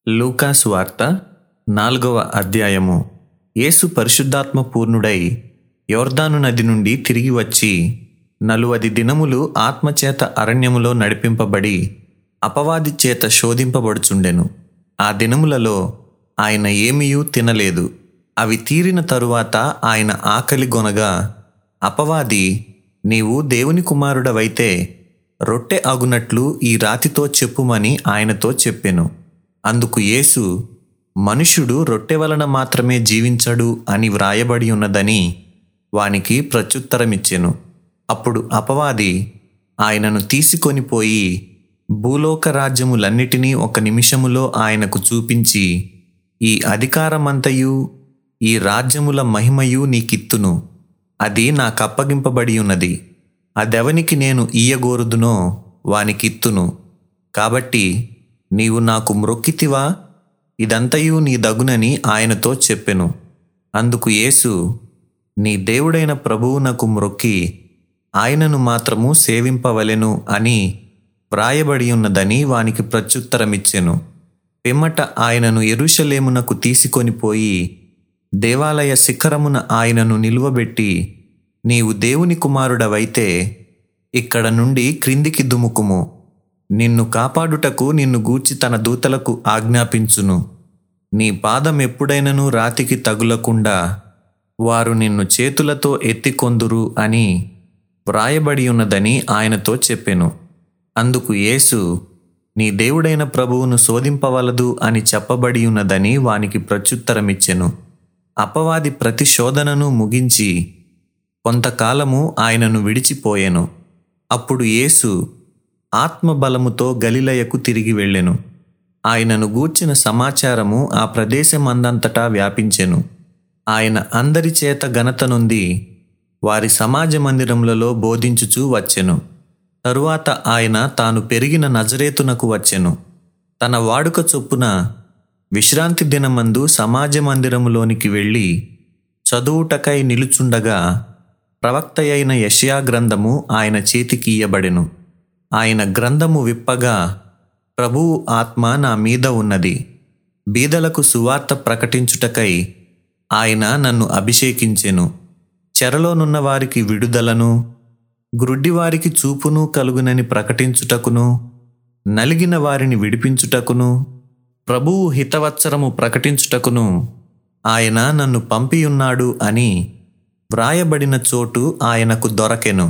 లూకాసు వార్త నాలుగవ అధ్యాయము యేసు పరిశుద్ధాత్మ పూర్ణుడై యోర్దాను నది నుండి తిరిగి వచ్చి నలువది దినములు ఆత్మచేత అరణ్యములో నడిపింపబడి అపవాది చేత శోధింపబడుచుండెను ఆ దినములలో ఆయన ఏమీయూ తినలేదు అవి తీరిన తరువాత ఆయన ఆకలి గొనగా అపవాది నీవు దేవుని కుమారుడవైతే రొట్టె అగునట్లు ఈ రాతితో చెప్పుమని ఆయనతో చెప్పెను అందుకు యేసు మనుష్యుడు రొట్టె వలన మాత్రమే జీవించడు అని వ్రాయబడి ఉన్నదని వానికి ప్రత్యుత్తరమిచ్చెను అప్పుడు అపవాది ఆయనను తీసుకొని పోయి భూలోక రాజ్యములన్నిటినీ ఒక నిమిషములో ఆయనకు చూపించి ఈ అధికారమంతయు ఈ రాజ్యముల మహిమయు నీకిత్తును అది నాకప్పగింపబడి ఉన్నది అదెవనికి నేను ఇయ్యగోరుదునో వానికిత్తును కాబట్టి నీవు నాకు మ్రొక్కితివా ఇదంతయు నీ దగునని ఆయనతో చెప్పెను అందుకు యేసు నీ దేవుడైన ప్రభువునకు మ్రొక్కి ఆయనను మాత్రము సేవింపవలెను అని వ్రాయబడి ఉన్నదని వానికి ప్రత్యుత్తరమిచ్చెను పిమ్మట ఆయనను ఎరుషలేమునకు తీసుకొని పోయి దేవాలయ శిఖరమున ఆయనను నిలువబెట్టి నీవు దేవుని కుమారుడవైతే ఇక్కడ నుండి క్రిందికి దుముకుము నిన్ను కాపాడుటకు నిన్ను గూర్చి తన దూతలకు ఆజ్ఞాపించును నీ పాదం ఎప్పుడైనను రాతికి తగులకుండా వారు నిన్ను చేతులతో ఎత్తికొందురు అని వ్రాయబడి ఉన్నదని ఆయనతో చెప్పెను అందుకు యేసు నీ దేవుడైన ప్రభువును శోధింపవలదు అని చెప్పబడి ఉన్నదని వానికి ప్రత్యుత్తరమిచ్చెను అపవాది ప్రతి శోధనను ముగించి కొంతకాలము ఆయనను విడిచిపోయెను అప్పుడు యేసు ఆత్మబలముతో గలిలయకు తిరిగి వెళ్ళెను ఆయనను గూర్చిన సమాచారము ఆ ప్రదేశమందంతటా వ్యాపించెను ఆయన అందరి చేత ఘనత నొంది వారి సమాజ మందిరములలో బోధించుచూ వచ్చెను తరువాత ఆయన తాను పెరిగిన నజరేతునకు వచ్చెను తన వాడుక చొప్పున విశ్రాంతి దినమందు సమాజ మందిరములోనికి వెళ్ళి చదువుటకై నిలుచుండగా ప్రవక్త అయిన యషయా గ్రంథము ఆయన చేతికి ఇయ్యబడెను ఆయన గ్రంథము విప్పగా ప్రభువు ఆత్మ నా మీద ఉన్నది బీదలకు సువార్త ప్రకటించుటకై ఆయన నన్ను అభిషేకించెను చెరలోనున్న వారికి విడుదలను గ్రుడ్డివారికి చూపును కలుగునని ప్రకటించుటకును నలిగిన వారిని విడిపించుటకును ప్రభువు హితవత్సరము ప్రకటించుటకును ఆయన నన్ను పంపియున్నాడు అని వ్రాయబడిన చోటు ఆయనకు దొరకెను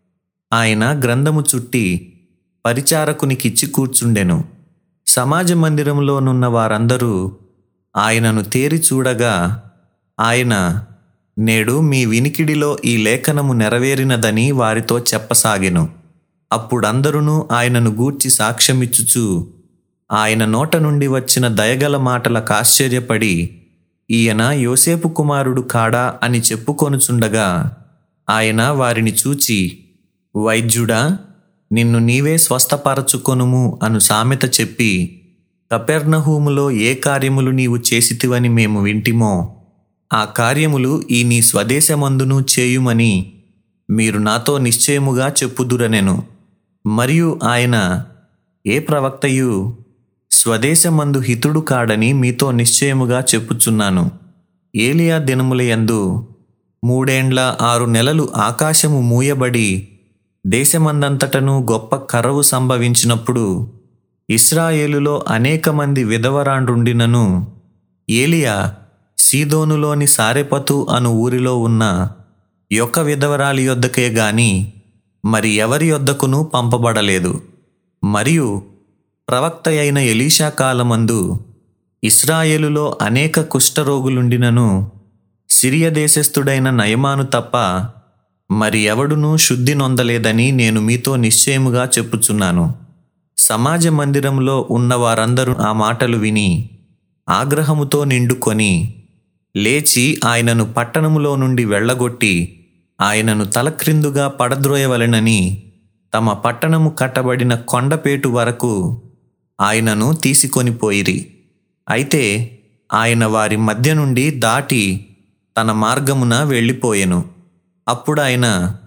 ఆయన గ్రంథము చుట్టి పరిచారకునికిచ్చి కూర్చుండెను సమాజ మందిరంలోనున్న వారందరూ ఆయనను తేరి చూడగా ఆయన నేడు మీ వినికిడిలో ఈ లేఖనము నెరవేరినదని వారితో చెప్పసాగెను అప్పుడందరూ ఆయనను గూర్చి సాక్ష్యమిచ్చుచు ఆయన నోట నుండి వచ్చిన దయగల మాటలకు ఆశ్చర్యపడి ఈయన యోసేపు కుమారుడు కాడా అని చెప్పుకొనుచుండగా ఆయన వారిని చూచి వైద్యుడా నిన్ను నీవే స్వస్థపరచుకొనుము అను సామెత చెప్పి కపెర్నహూములో ఏ కార్యములు నీవు చేసితివని మేము వింటిమో ఆ కార్యములు ఈ నీ స్వదేశమందును చేయుమని మీరు నాతో నిశ్చయముగా చెప్పుదురనెను మరియు ఆయన ఏ ప్రవక్తయు స్వదేశమందు హితుడు కాడని మీతో నిశ్చయముగా చెప్పుచున్నాను ఏలియా దినముల యందు మూడేండ్ల ఆరు నెలలు ఆకాశము మూయబడి దేశమందంతటను గొప్ప కరవు సంభవించినప్పుడు ఇస్రాయేలులో అనేక మంది విధవరాండ్రుండినను ఏలియా సీదోనులోని సారెపతు అను ఊరిలో ఉన్న యొక్క విధవరాలి యొద్దకే గాని మరి ఎవరి యొద్దకును పంపబడలేదు మరియు ప్రవక్త అయిన ఎలీషా కాలమందు ఇస్రాయేలులో అనేక కుష్ఠరోగులుండినను సిరియ దేశస్థుడైన నయమాను తప్ప మరి ఎవడునూ శుద్ధి నొందలేదని నేను మీతో నిశ్చయముగా చెప్పుచున్నాను సమాజ మందిరంలో ఉన్న వారందరూ ఆ మాటలు విని ఆగ్రహముతో నిండుకొని లేచి ఆయనను పట్టణములో నుండి వెళ్ళగొట్టి ఆయనను తలక్రిందుగా పడద్రోయవలెనని తమ పట్టణము కట్టబడిన కొండపేటు వరకు ఆయనను తీసుకొని పోయిరి అయితే ఆయన వారి మధ్య నుండి దాటి తన మార్గమున వెళ్ళిపోయెను అప్పుడు ఆయన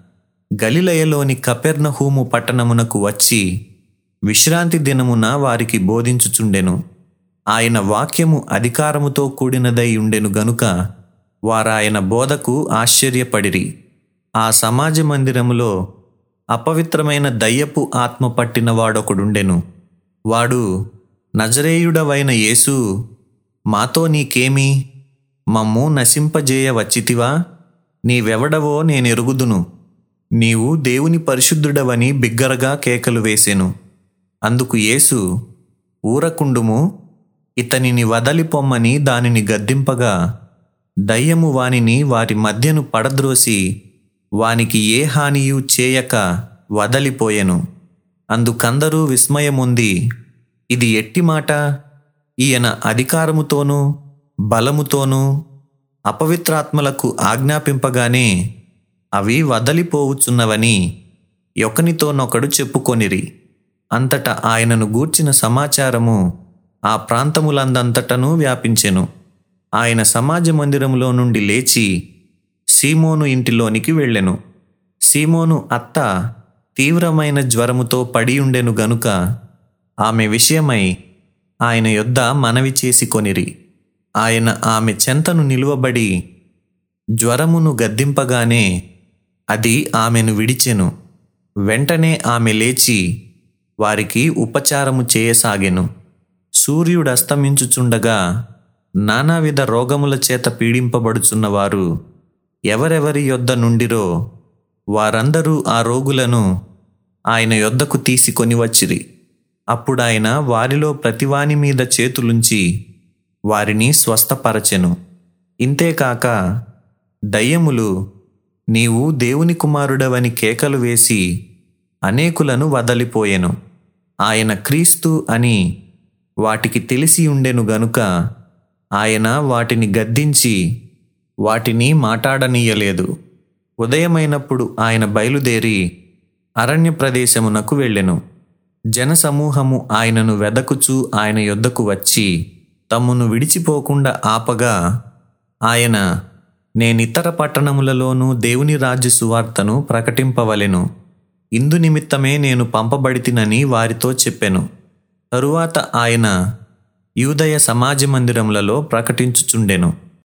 గలిలయలోని కపెర్నహూము పట్టణమునకు వచ్చి విశ్రాంతి దినమున వారికి బోధించుచుండెను ఆయన వాక్యము అధికారముతో కూడినదై ఉండెను గనుక వారాయన బోధకు ఆశ్చర్యపడిరి ఆ సమాజ మందిరములో అపవిత్రమైన దయ్యపు ఆత్మ పట్టిన వాడొకడుండెను వాడు నజరేయుడవైన యేసు మాతో నీకేమి మమ్ము నశింపజేయ వచ్చితివా నీవెవడవో నేనెరుగుదును నీవు దేవుని పరిశుద్ధుడవని బిగ్గరగా కేకలు వేసెను అందుకు యేసు ఊరకుండుము ఇతనిని వదలిపొమ్మని దానిని గద్దింపగా దయ్యము వానిని వారి మధ్యను పడద్రోసి వానికి ఏ హానియు చేయక వదలిపోయెను అందుకందరూ విస్మయముంది ఇది ఎట్టి మాట ఈయన అధికారముతోనూ బలముతోనూ అపవిత్రాత్మలకు ఆజ్ఞాపింపగానే అవి వదలిపోవుచున్నవని ఒకనితోనొకడు చెప్పుకొనిరి అంతటా ఆయనను గూర్చిన సమాచారము ఆ ప్రాంతములందంతటను వ్యాపించెను ఆయన సమాజ మందిరములో నుండి లేచి సీమోను ఇంటిలోనికి వెళ్ళెను సీమోను అత్త తీవ్రమైన జ్వరముతో పడి ఉండెను గనుక ఆమె విషయమై ఆయన యొద్ద మనవి చేసి కొనిరి ఆయన ఆమె చెంతను నిలువబడి జ్వరమును గద్దింపగానే అది ఆమెను విడిచెను వెంటనే ఆమె లేచి వారికి ఉపచారము చేయసాగెను సూర్యుడస్తమించుచుండగా నానావిధ రోగముల చేత పీడింపబడుచున్నవారు ఎవరెవరి యొద్ద నుండిరో వారందరూ ఆ రోగులను ఆయన యొద్దకు తీసుకొని వచ్చిరి అప్పుడాయన వారిలో ప్రతివాని మీద చేతులుంచి వారిని స్వస్థపరచెను ఇంతేకాక దయ్యములు నీవు దేవుని కుమారుడవని కేకలు వేసి అనేకులను వదలిపోయెను ఆయన క్రీస్తు అని వాటికి తెలిసి ఉండెను గనుక ఆయన వాటిని గద్దించి వాటిని మాటాడనీయలేదు ఉదయమైనప్పుడు ఆయన బయలుదేరి అరణ్య ప్రదేశమునకు వెళ్ళెను జనసమూహము ఆయనను వెదకుచూ ఆయన యొద్దకు వచ్చి తమ్మును విడిచిపోకుండా ఆపగా ఆయన నేనితర పట్టణములలోనూ దేవుని రాజ్య సువార్తను ప్రకటింపవలెను ఇందు నిమిత్తమే నేను పంపబడితినని వారితో చెప్పెను తరువాత ఆయన యూదయ సమాజ మందిరములలో ప్రకటించుచుండెను